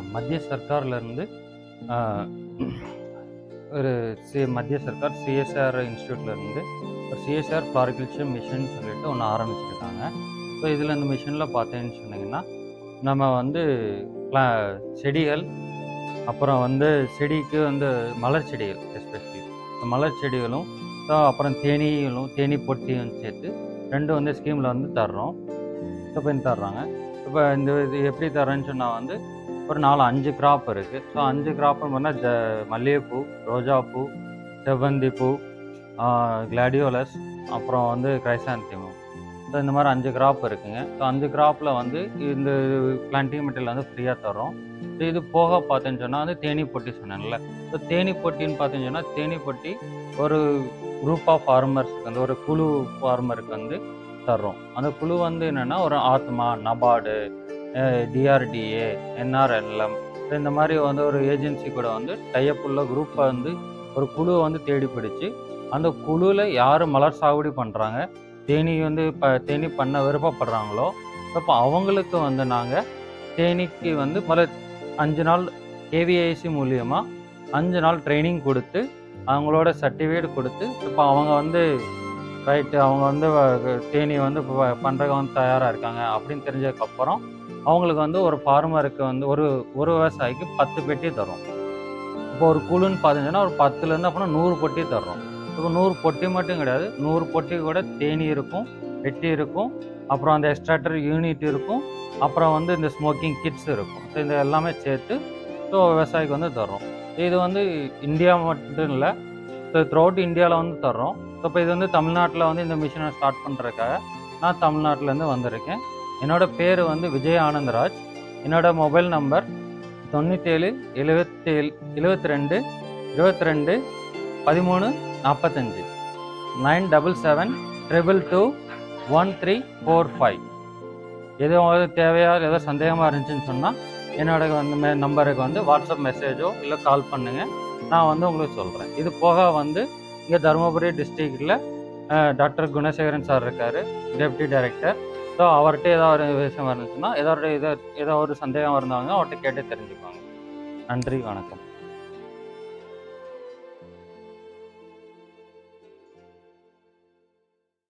மத்திய சர்க்கார்லேருந்து ஒரு சி மத்திய சர்க்கார் சிஎஸ்ஆர் இன்ஸ்டியூட்லேருந்து ஒரு சிஎஸ்ஆர் ஃப்ளாரிகல்ச்சர் மிஷன் சொல்லிட்டு ஒன்று ஆரம்பிச்சிருக்காங்க ஸோ இதில் இந்த மிஷனில் பார்த்தேன்னு சொன்னீங்கன்னா நம்ம வந்து பிளா செடிகள் அப்புறம் வந்து செடிக்கு வந்து மலர் செடிகள் எஸ்பெஷலி மலர் செடிகளும் ஸோ அப்புறம் தேனீகளும் தேனீ பொட்டியும் சேர்த்து ரெண்டு வந்து ஸ்கீமில் வந்து தர்றோம் ஸோ பண்ணி தர்றாங்க இப்போ இந்த இது எப்படி தரேன்னு சொன்னால் வந்து ஒரு நாலு அஞ்சு கிராப் இருக்குது ஸோ அஞ்சு கிராப்னு பண்ணால் ஜ மல்லிகைப்பூ ரோஜாப்பூ செவ்வந்தி பூ கிளாடியோலஸ் அப்புறம் வந்து கிரைசாந்திமம் ஸோ இந்த மாதிரி அஞ்சு கிராப் இருக்குங்க ஸோ அஞ்சு கிராப்பில் வந்து இந்த பிளான்டிங் மெட்டீரியல் வந்து ஃப்ரீயாக தரோம் ஸோ இது போக பார்த்தேன்னு சொன்னால் வந்து தேனி பொட்டி சொன்னேன்ல ஸோ தேனி பொட்டின்னு பார்த்தீங்கன்னு சொன்னால் தேனி பொட்டி ஒரு குரூப் ஆஃப் ஃபார்மர்ஸ்க்கு வந்து ஒரு குழு ஃபார்மருக்கு வந்து தர்றோம் அந்த குழு வந்து என்னென்னா ஒரு ஆத்மா நபார்டு டிஆர்டிஏ என்ஆர்எல்எம் இந்த மாதிரி வந்து ஒரு ஏஜென்சி கூட வந்து டைப் உள்ள குரூப்பை வந்து ஒரு குழுவை வந்து தேடி பிடிச்சி அந்த குழுவில் யார் மலர் சாகுபடி பண்ணுறாங்க தேனி வந்து இப்போ தேனி பண்ண விருப்பப்படுறாங்களோ அப்போ அவங்களுக்கு வந்து நாங்கள் தேனிக்கு வந்து மலர் அஞ்சு நாள் கேவிஐசி மூலியமாக அஞ்சு நாள் ட்ரைனிங் கொடுத்து அவங்களோட சர்டிஃபிகேட் கொடுத்து இப்போ அவங்க வந்து ரைட்டு அவங்க வந்து வ- தேனி வந்து பண்ணுறதுக்கு வந்து தயாராக இருக்காங்க அப்படின்னு தெரிஞ்சதுக்கப்புறம் அவங்களுக்கு வந்து ஒரு ஃபார்மருக்கு வந்து ஒரு ஒரு விவசாயிக்கு பத்து பெட்டி தரும் இப்போ ஒரு குழுன்னு பார்த்தீங்கன்னா ஒரு பத்துலேருந்து அப்புறம் நூறு பொட்டி தர்றோம் இப்போ நூறு பொட்டி மட்டும் கிடையாது நூறு பொட்டி கூட தேனி இருக்கும் பெட்டி இருக்கும் அப்புறம் அந்த எக்ஸ்ட்ராக்டர் யூனிட் இருக்கும் அப்புறம் வந்து இந்த ஸ்மோக்கிங் கிட்ஸ் இருக்கும் ஸோ இந்த எல்லாமே சேர்த்து ஸோ விவசாயிக்கு வந்து தர்றோம் இது வந்து இந்தியா மட்டும் இல்லை ஸோ த்ரூஅவுட் இந்தியாவில் வந்து தர்றோம் ஸோ இப்போ இது வந்து தமிழ்நாட்டில் வந்து இந்த மிஷினை ஸ்டார்ட் பண்ணுறதுக்காக நான் தமிழ்நாட்டிலேருந்து வந்திருக்கேன் என்னோட பேர் வந்து விஜய் ஆனந்தராஜ் என்னோட மொபைல் நம்பர் தொண்ணூற்றேழு எழுபத்தேழு எழுபத்தி ரெண்டு இருபத்தி ரெண்டு பதிமூணு நாற்பத்தஞ்சு nine double seven triple two one three four five எது உங்களுக்கு தேவையா ஏதோ சந்தேகமாக இருந்துச்சுன்னு சொன்னால் என்னோட வந்து மே நம்பருக்கு வந்து வாட்ஸ்அப் மெசேஜோ இல்லை கால் பண்ணுங்கள் நான் வந்து உங்களுக்கு சொல்கிறேன் இது போக வந்து இங்கே தருமபுரி டிஸ்ட்ரிக்டில் டாக்டர் குணசேகரன் சார் இருக்கார் டெப்டி டைரக்டர் ஸோ அவர்கிட்ட ஏதாவது ஒரு விஷயம் இருந்துச்சுன்னா ஏதோ ஒரு ஏதோ ஏதோ ஒரு சந்தேகம் இருந்தாங்க அவர்கிட்ட கேட்டு தெரிஞ்சுக்குவாங்க நன்றி வணக்கம்